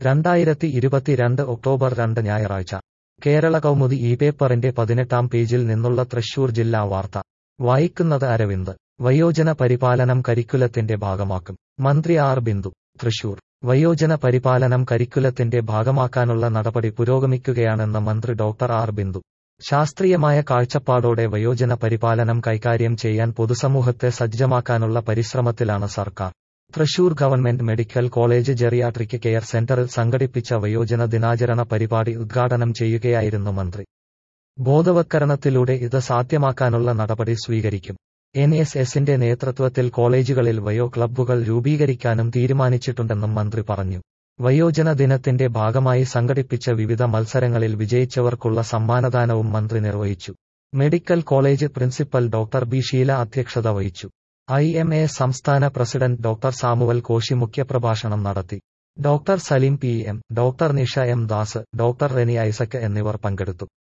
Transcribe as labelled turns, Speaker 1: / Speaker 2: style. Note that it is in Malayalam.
Speaker 1: രണ്ടായിരത്തി ഇരുപത്തിരണ്ട് ഒക്ടോബർ രണ്ട് ഞായറാഴ്ച കേരള കൗമുദി ഈ പേപ്പറിന്റെ പതിനെട്ടാം പേജിൽ നിന്നുള്ള തൃശൂർ ജില്ലാ വാർത്ത വായിക്കുന്നത് അരവിന്ദ് വയോജന പരിപാലനം കരിക്കുലത്തിന്റെ ഭാഗമാക്കും മന്ത്രി ആർ ബിന്ദു തൃശൂർ വയോജന പരിപാലനം കരിക്കുലത്തിന്റെ ഭാഗമാക്കാനുള്ള നടപടി പുരോഗമിക്കുകയാണെന്ന് മന്ത്രി ഡോക്ടർ ആർ ബിന്ദു ശാസ്ത്രീയമായ കാഴ്ചപ്പാടോടെ വയോജന പരിപാലനം കൈകാര്യം ചെയ്യാൻ പൊതുസമൂഹത്തെ സജ്ജമാക്കാനുള്ള പരിശ്രമത്തിലാണ് സർക്കാർ Thrissur government medical college geriatric care സെന്ററിൽ സംഘടിപ്പിച്ച വയോജന ദിനാചരണ പരിപാടി ഉദ്ഘാടനം ചെയ്യുകയായിരുന്നു മന്ത്രി ബോധവത്കരണത്തിലൂടെ ഇത് സാധ്യമാക്കാനുള്ള നടപടി സ്വീകരിക്കും എൻ എസ് എസിന്റെ നേതൃത്വത്തിൽ കോളേജുകളിൽ വയോ ക്ലബ്ബുകൾ രൂപീകരിക്കാനും തീരുമാനിച്ചിട്ടുണ്ടെന്നും മന്ത്രി പറഞ്ഞു വയോജന ദിനത്തിന്റെ ഭാഗമായി സംഘടിപ്പിച്ച വിവിധ മത്സരങ്ങളിൽ വിജയിച്ചവർക്കുള്ള സമ്മാനദാനവും മന്ത്രി നിർവഹിച്ചു medical college principal doctor B Sheela അധ്യക്ഷത വഹിച്ചു ഐ എം എ സംസ്ഥാന പ്രസിഡന്റ് ഡോക്ടർ സാമുവൽ കോശി മുഖ്യപ്രഭാഷണം നടത്തി doctor Saleem P M doctor Nisha M Das doctor Reni Isaac എന്നിവർ പങ്കെടുത്തു